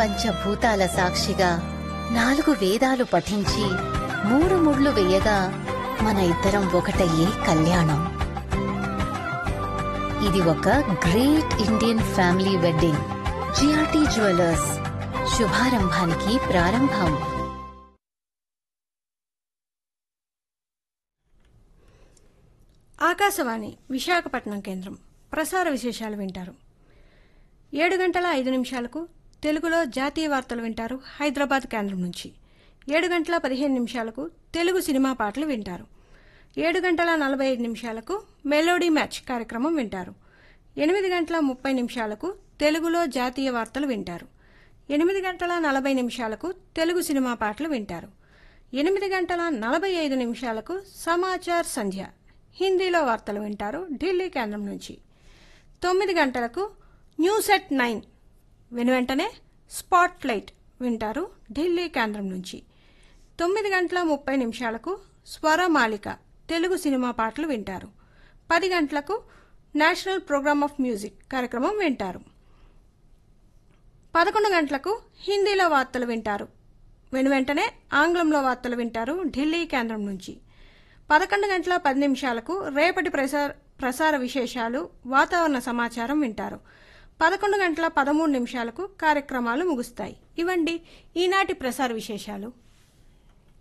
పంచభూతాల సాక్షిగా నాలుగు వేదాలు పఠించి మూడు ముళ్ళు వేయగా మన ఇద్దరం ఒకటయ్యే కళ్యాణం ఇది ఒక great Indian family wedding GRT jewellers శుభారంభానికి ప్రారంభం ఆకాశవాణి విశాఖపట్నం కేంద్రం ప్రసార విశేషాలు వింటారు ఏడు గంటల ఐదు నిమిషాలకు తెలుగులో జాతీయ వార్తలు వింటారు హైదరాబాద్ కేంద్రం నుంచి ఏడు గంటల పదిహేను నిమిషాలకు తెలుగు సినిమా పాటలు వింటారు ఏడు గంటల నలభై ఐదు నిమిషాలకు మెలోడీ మ్యాచ్ కార్యక్రమం వింటారు ఎనిమిది గంటల ముప్పై నిమిషాలకు తెలుగులో జాతీయ వార్తలు వింటారు ఎనిమిది గంటల నలభై నిమిషాలకు తెలుగు సినిమా పాటలు వింటారు ఎనిమిది గంటల నలభై ఐదు నిమిషాలకు సమాచార్ సంధ్య హిందీలో వార్తలు వింటారు ఢిల్లీ కేంద్రం నుంచి తొమ్మిది గంటలకు న్యూస్ ఎట్ నైన్ వెనువెంటనే స్పాట్ లైట్ వింటారు ఢిల్లీ కేంద్రం నుంచి తొమ్మిది గంటల ముప్పై నిమిషాలకు స్వరమాలిక తెలుగు సినిమా పాటలు వింటారు పది గంటలకు నేషనల్ ప్రోగ్రామ్ ఆఫ్ మ్యూజిక్ కార్యక్రమం వింటారు పదకొండు గంటలకు హిందీలో వార్తలు వింటారు వెనువెంటనే ఆంగ్లంలో వార్తలు వింటారు ఢిల్లీ కేంద్రం నుంచి పదకొండు గంటల పది నిమిషాలకు రేపటి ప్రసార ప్రసార విశేషాలు వాతావరణ సమాచారం వింటారు పదకొండు గంటల పదమూడు నిమిషాలకు కార్యక్రమాలు ముగుస్తాయి ఇవండి ఈనాటి ప్రసార విశేషాలు